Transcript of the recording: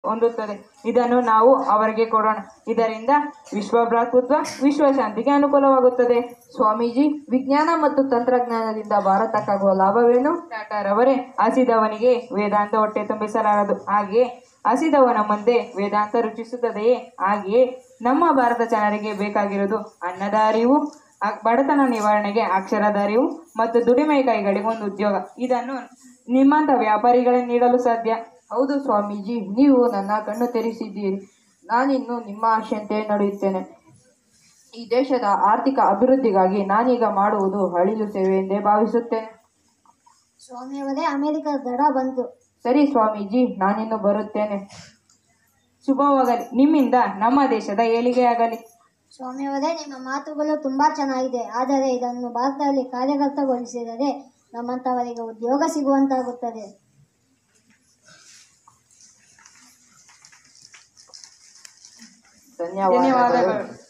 ಹೊಂದುತ್ತದೆ ಇದನ್ನು ನಾವು ಅವರಿಗೆ ಕೊಡೋಣ ಇದರಿಂದ ವಿಶ್ವ ಭ್ರಾತೃತ್ವ ವಿಶ್ವಶಾಂತಿಗೆ ಅನುಕೂಲವಾಗುತ್ತದೆ ಸ್ವಾಮೀಜಿ ವಿಜ್ಞಾನ ಮತ್ತು ತಂತ್ರಜ್ಞಾನದಿಂದ ಭಾರತಕ್ಕಾಗುವ ಲಾಭವೇನು ಟಾಟಾರವರೇ ಹಸಿದವನಿಗೆ ವೇದಾಂತ ಹೊಟ್ಟೆ ತುಂಬಿಸಲಾರದು ಹಾಗೆಯೇ ಹಸಿದವನ ಮುಂದೆ ವೇದಾಂತ ರುಚಿಸುತ್ತದೆಯೇ ಹಾಗೆಯೇ ನಮ್ಮ ಭಾರತ ಜನರಿಗೆ ಬೇಕಾಗಿರುವುದು ಅನ್ನದ ಅರಿವು ಅ- ಬಡತನ ನಿವಾರಣೆಗೆ ಅಕ್ಷರದ ಅರಿವು ಮತ್ತು ದುಡಿಮೆ ಕೈಗಳಿಗೆ ಒಂದು ಉದ್ಯೋಗ ಇದನ್ನು ನಿಮ್ಮಂಥ ವ್ಯಾಪಾರಿಗಳೇ ನೀಡಲು ಸಾಧ್ಯ ಹೌದು ಸ್ವಾಮೀಜಿ ನೀವು ನನ್ನ ಕಣ್ಣು ತೆರೆಸಿದ್ದೀರಿ ನಾನಿನ್ನು ನಿಮ್ಮ ಆಶೆಯಂತೆ ನಡೆಯುತ್ತೇನೆ ಈ ದೇಶದ ಆರ್ಥಿಕ ಅಭಿವೃದ್ಧಿಗಾಗಿ ನಾನೀಗ ಮಾಡುವುದು ಅಳಿಲು ಸೇವೆ ಎಂದೇ ಭಾವಿಸುತ್ತೇನೆ ಸ್ವಾಮಿಯವರೇ ಅಮೆರಿಕದ ದಡ ಬಂತು ಸರಿ ಸ್ವಾಮೀಜಿ ನಾನಿನ್ನು ಬರುತ್ತೇನೆ ಶುಭವಾಗಲಿ ನಿಮ್ಮಿಂದ ನಮ್ಮ ದೇಶದ ಏಳಿಗೆಯಾಗಲಿ ಸ್ವಾಮಿಯವರೇ ನಿಮ್ಮ ಮಾತುಗಳು ತುಂಬಾ ಚೆನ್ನಾಗಿದೆ ಆದರೆ ಇದನ್ನು ಭಾರತದಲ್ಲಿ ಕಾರ್ಯಗತಗೊಳಿಸಿದರೆ ನಮ್ಮಂಥವರಿಗೆ ಉದ್ಯೋಗ ಸಿಗುವಂತಾಗುತ್ತದೆ ಧನ್ಯವಾದಗಳು ಧನ್ಯವಾದಗಳು